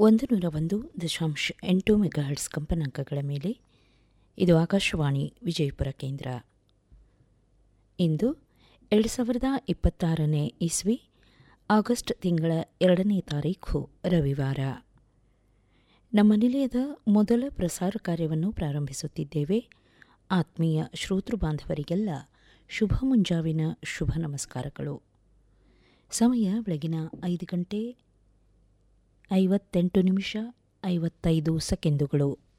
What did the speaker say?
ಒಂದು ನೂರ ಒಂದು ದಶಾಂಶ ಎಂಟು ಮೆಗಾಹರ್ಟ್ಸ್ ಕಂಪನಾಂಕಗಳ ಮೇಲೆ ಇದು ಆಕಾಶವಾಣಿ ವಿಜಯಪುರ ಕೇಂದ್ರ ಇಂದು ಎರಡು ಸಾವಿರದ ಇಪ್ಪತ್ತಾರನೇ ಇಸ್ವಿ ಆಗಸ್ಟ್ ತಿಂಗಳ ಎರಡನೇ ತಾರೀಖು ರವಿವಾರ ನಮ್ಮ ನಿಲಯದ ಮೊದಲ ಪ್ರಸಾರ ಕಾರ್ಯವನ್ನು ಪ್ರಾರಂಭಿಸುತ್ತಿದ್ದೇವೆ ಆತ್ಮೀಯ ಶ್ರೋತೃ ಬಾಂಧವರಿಗೆಲ್ಲ ಶುಭ ಮುಂಜಾವಿನ ಶುಭ ನಮಸ್ಕಾರಗಳು ಸಮಯ ಬೆಳಗಿನ ಐದು ಗಂಟೆ ಐವತ್ತೆಂಟು ನಿಮಿಷ ಐವತ್ತೈದು ಸೆಕೆಂಡುಗಳು